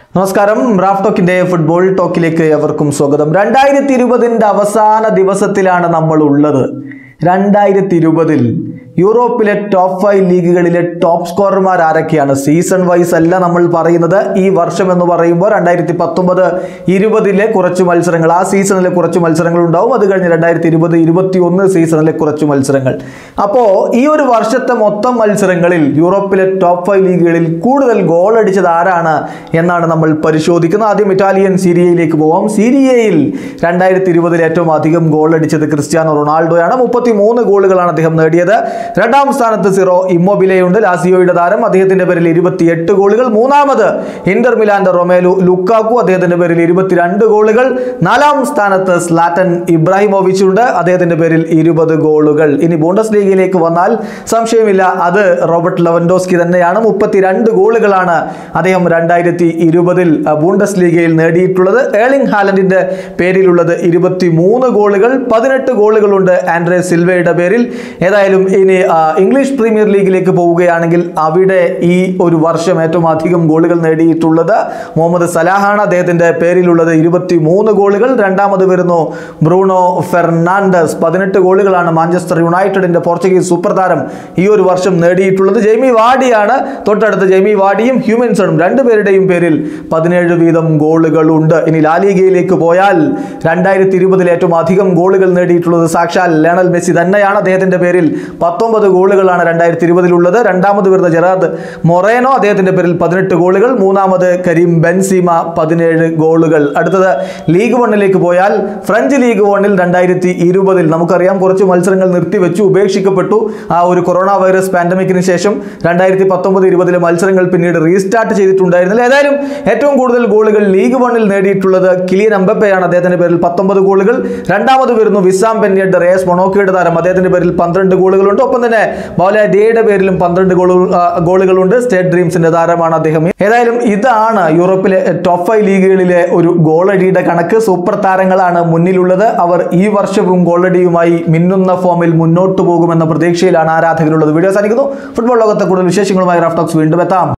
നമസ്കാരം Raf ടോക്കിന്റെ football ടോക്കിലേക്ക് എവർക്കും സ്വാഗതം രണ്ടായിരത്തി ഇരുപതിൻ്റെ അവസാന ദിവസത്തിലാണ് നമ്മൾ ഉള്ളത് രണ്ടായിരത്തി ഇരുപതിൽ യൂറോപ്പിലെ ടോപ്പ് ഫൈവ് ലീഗുകളിലെ ടോപ്പ് സ്കോറർമാർ ആരൊക്കെയാണ് സീസൺ വൈസ് അല്ല നമ്മൾ പറയുന്നത് ഈ വർഷം എന്ന് പറയുമ്പോൾ രണ്ടായിരത്തി പത്തൊമ്പത് ഇരുപതിലെ കുറച്ച് മത്സരങ്ങൾ ആ സീസണിലെ കുറച്ച് മത്സരങ്ങൾ ഉണ്ടാവും അത് കഴിഞ്ഞ് രണ്ടായിരത്തി ഇരുപത് ഇരുപത്തി ഒന്ന് സീസണിലെ കുറച്ച് മത്സരങ്ങൾ അപ്പോൾ ഈ ഒരു വർഷത്തെ മൊത്തം മത്സരങ്ങളിൽ യൂറോപ്പിലെ ടോപ്പ് ഫൈവ് ലീഗുകളിൽ കൂടുതൽ ഗോൾ അടിച്ചത് ആരാണ് എന്നാണ് നമ്മൾ പരിശോധിക്കുന്നത് ആദ്യം ഇറ്റാലിയൻ സീരിയയിലേക്ക് പോവാം സീരിയയിൽ രണ്ടായിരത്തി ഇരുപതിൽ ഏറ്റവും അധികം ഗോൾ അടിച്ചത് ക്രിസ്ത്യാനോ റൊണാൾഡോയാണ് മുപ്പത്തി മൂന്ന് ഗോളുകളാണ് അദ്ദേഹം നേടിയത് രണ്ടാം സ്ഥാനത്ത് സിറോ ഇമ്മൊബിലയുണ്ട് ലാസിയോയുടെ താരം അദ്ദേഹത്തിന്റെ പേരിൽ ഇരുപത്തിയെട്ട് ഗോളുകൾ മൂന്നാമത് ഇന്റർ മിലാന്റെ റൊമേലു ലുക്കാക്കു അദ്ദേഹത്തിന്റെ പേരിൽ ഇരുപത്തിരണ്ട് ഗോളുകൾ നാലാം സ്ഥാനത്ത് സ്ലാറ്റൻ ഇബ്രാഹിമോവിച്ച് ഉണ്ട് അദ്ദേഹത്തിന്റെ പേരിൽ ഇരുപത് ഗോളുകൾ ഇനി ബോണ്ടസ് ലീഗിലേക്ക് വന്നാൽ സംശയമില്ല അത് റോബർട്ട് ലെവൻഡോസ്കി തന്നെയാണ് മുപ്പത്തിരണ്ട് ഗോളുകളാണ് അദ്ദേഹം രണ്ടായിരത്തി ഇരുപതിൽ ബൂണ്ടസ് ലീഗയിൽ നേടിയിട്ടുള്ളത് ഏളിംഗ് ഹാലൻഡിന്റെ പേരിലുള്ളത് ഇരുപത്തി മൂന്ന് ഗോളുകൾ പതിനെട്ട് ഗോളുകളുണ്ട് ആൻഡ്രേ സിൽവയുടെ പേരിൽ ഏതായാലും ഇനി ആ, ഇംഗ്ലീഷ് പ്രീമിയർ ലീഗിലേക്ക് പോവുകയാണെങ്കിൽ അവിടെ ഈ ഒരു വർഷം ഏറ്റവും അധികം ഗോളുകൾ നേടിയിട്ടുള്ളത് മുഹമ്മദ് സലാഹാണ് അദ്ദേഹത്തിന്റെ പേരിലുള്ളത് ഇരുപത്തി മൂന്ന് ഗോളുകൾ രണ്ടാമത് വരുന്നു ബ്രൂണോ ഫെർണാണ്ടസ് പതിനെട്ട് ഗോളുകളാണ് മാഞ്ചസ്റ്റർ യുണൈറ്റഡിന്റെ പോർച്ചുഗീസ് സൂപ്പർ താരം ഈ ഒരു വർഷം നേടിയിട്ടുള്ളത് ജെയ്മി വാഡിയാണ് തൊട്ടടുത്ത് ജെയ്മി വാഡിയും ഹ്യൂമൻസണും രണ്ടുപേരുടെയും പേരിൽ പതിനേഴ് വീതം ഗോളുകളുണ്ട് ഇനി ലാലിഗയിലേക്ക് പോയാൽ രണ്ടായിരത്തി ഇരുപതിൽ ഏറ്റവും അധികം ഗോളുകൾ നേടിയിട്ടുള്ളത് സാക്ഷാൽ ലയണൽ മെസ്സി തന്നെയാണ് അദ്ദേഹത്തിന്റെ പേരിൽ പത്തൊമ്പത് ഗോളുകളാണ് രണ്ടായിരത്തി ഇരുപതിലുള്ളത് രണ്ടാമത് വരുന്ന ജെറാദ് മൊറേനോ അദ്ദേഹത്തിന്റെ പേരിൽ പതിനെട്ട് ഗോളുകൾ മൂന്നാമത് കരീം ബെൻസീമ പതിനേഴ് ഗോളുകൾ അടുത്തത് ലീഗ് വണ്ണിലേക്ക് പോയാൽ ഫ്രഞ്ച് ലീഗ് വണ്ണിൽ രണ്ടായിരത്തി ഇരുപതിൽ നമുക്കറിയാം കുറച്ച് മത്സരങ്ങൾ നിർത്തിവെച്ചു ഉപേക്ഷിക്കപ്പെട്ടു ആ ഒരു കൊറോണ വൈറസ് പാൻഡമിക്കിന് ശേഷം രണ്ടായിരത്തി പത്തൊമ്പത് ഇരുപതിലെ മത്സരങ്ങൾ പിന്നീട് റീസ്റ്റാർട്ട് ചെയ്തിട്ടുണ്ടായിരുന്നില്ല ഏതായാലും ഏറ്റവും കൂടുതൽ ഗോളുകൾ ലീഗ് വണ്ണിൽ നേടിയിട്ടുള്ളത് കിലിയൻ എംബപ്പയാണ് അദ്ദേഹത്തിന്റെ പേരിൽ പത്തൊമ്പത് ഗോളുകൾ രണ്ടാമത് വരുന്നു വിസാം പെന്യഡ് റേസ് മൊണോക്കയുടെ താരം അദ്ദേഹത്തിന്റെ പേരിൽ പന്ത്രണ്ട് ഗോളുകളുണ്ട് ഒപ്പം തന്നെ ബൗലാഡിയയുടെ പേരിലും പന്ത്രണ്ട് ഗോളുകൾ ആ, ഗോളുകളുണ്ട് സ്റ്റേറ്റ് ഡ്രീംസിന്റെ താരമാണ് അദ്ദേഹം ഏതായാലും ഇതാണ് യൂറോപ്പിലെ ടോപ്പ് ഫൈവ് ലീഗുകളിലെ ഒരു ഗോളടിയുടെ കണക്ക് സൂപ്പർ താരങ്ങളാണ് മുന്നിലുള്ളത് അവർ ഈ വർഷവും ഗോളടിയുമായി മിന്നുന്ന ഫോമിൽ മുന്നോട്ട് പോകുമെന്ന പ്രതീക്ഷയിലാണ് ആരാധകരുള്ളത് വീഡിയോ സാധിക്കുന്നു ഫുട്ബോൾ ലോകത്തെ കൂടുതൽ വിശേഷങ്ങളുമായി റാഫ്റ്റോക്സ് വീണ്ടും എത്താം